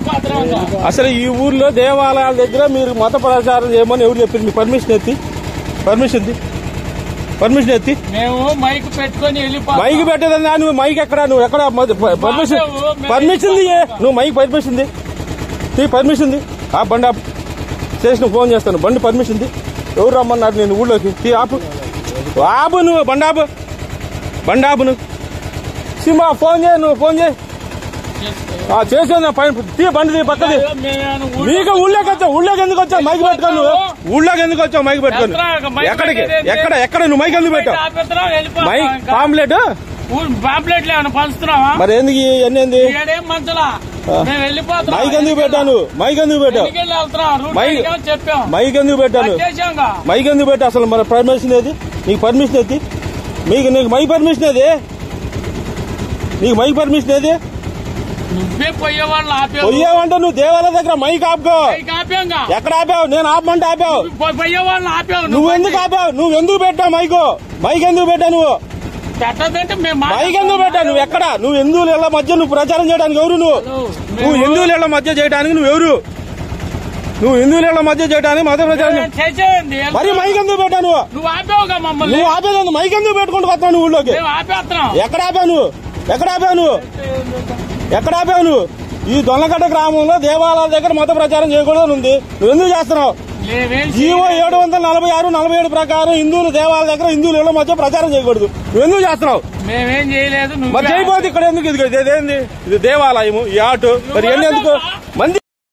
వెళ్ళిపోతున్నాం అసలు ఈ ఊర్లో దేవాలయాల దగ్గర మీరు మత ప్రచారం చేయమని ఎవరు చెప్పింది మీ పర్మిషన్ ఎత్తి పర్మిషన్ ఎత్తి పర్మిషన్ ఎత్తి మేము మైక్ పెట్టుకొని వెళ్ళిపోతాం మైక్ పెట్టేదన్నా నువ్వు మైక్ ఎక్కడ నువ్వు ఎక్కడ మ- ప- పర్మిషన్ పర్మిషన్ ది నువ్వు మైక్ పర్మిషన్ ది తీ పర్మిషన్ ది ఆ బండి ఆపు చేసి నువ్వు ఫోన్ చేస్తాను బండి పర్మిషన్ ది ఎవరు రమ్మన్నారు నేను ఊళ్ళోకి తీ ఆపు ఆపు నువ్వు బండి ఆపు బండి ఆపు నువ్వు సిమా ఫోన్ చేయి నువ్వు ఫోన్ చేయి ఆ, చేసాను పైన తీ బండి తీ పక్కది మేము నీకు ఊళ్ళోకి వచ్చావు ఊళ్ళోకి ఎందుకు వచ్చావు మైక్ పెట్టుకొని నువ్వు ఊళ్ళోకి ఎందుకు వచ్చావు మైక్ పెట్టుకొని ఎక్కడికి ఎక్కడ ఎక్కడ నువ్వు మైక్ ఎందుకు పెట్టావు మైక్ పాంప్లెట్ పాంప్లెట్లు ఏమైనా పంచుతున్నావా మరి ఎందుకు ఇవన్నీ ఏంది ఈడేం మంచలా మేము వెళ్ళిపోతున్నాం మైక్ ఎందుకు పెట్టాను మైక్ ఎందుకు పెట్టావు ఎన్నికలు వెళ్తున్నాం రూట్ మైక్- అడిగాం, చెప్పాం మైక్ ఎందుకు పెట్టాను చేసాంగా మైక్ ఎందుకు పెట్టా అసలు మన పర్మిషన్ ఏది నీకు పర్మిషన్ ఏది మీకు నీకు మైక్ పర్మిషన్ ఏది నీకు మైక్ పర్మిషన్ ఏది నువ్వే పోయే వాళ్ళు ఆపావు పోయావంటే నువ్వు దేవాలయ దగ్గర మైక్ ఆపుకో మైక్ ఆపాంగా ఎక్కడ ఆపావు నేను ఆపమంటే ఆపావు పోయే వాళ్ళని ఆపావు నువ్వు ఎందుకు ఆపావు నువ్వు ఎందుకు పెట్టావు మైకు మైక్ ఎందుకు పెట్టావు నువ్వు పెట్టదంటే మేము మైక్ ఎందుకు పెట్టావు నువ్వు ఎక్కడ నువ్వు హిందువుల ఇళ్ల మధ్య నువ్వు ప్రచారం చేయడానికి ఎవరు నువ్వు నువ్వు హిందువుల ఇళ్ల మధ్య చేయడానికి నువ్వు ఎవరు నువ్వు హిందువుల ఇళ్ల మధ్య చేయడానికి మత ప్రచారం చే- చేసేయండి మరి మైక్ ఎందుకు పెట్టావు నువ్వు నువ్వు ఆపావుగా మమ్మల్ని నువ్వు ఆపేది మైక్ ఎందుకు పెట్టుకుంటూ వస్తావు నువ్వు ఊళ్ళోకి మేము ఆపేస్తున్నాం ఎక్కడ ఆపావు నువ్వు ఎక్కడ ఆపావు నువ్వు ఎక్కడ ఆపావు నువ్వు ఈ దొంగగడ్డ గ్రామంలో దేవాలయాల దగ్గర మత ప్రచారం చేయకూడదని ఉంది నువ్వు ఎందుకు చేస్తున్నావు మేమేం జీవో ఏడు వందల నలభై ఆరు నలభై ఏడు ప్రకారం హిందువులు దేవాలయాల దగ్గర హిందువుల ఇళ్ల మధ్య ప్రచారం చేయకూడదు నువ్వు ఎందుకు చేస్తున్నావు మేమేం చేయలేదు మరి నువ్వు చేయబోతే ఇక్కడ ఎందుకు ఇది ఇదేంది ఇది దేవాలయము ఈ ఆటు మరి ఎన్ని ఎందుకు మంది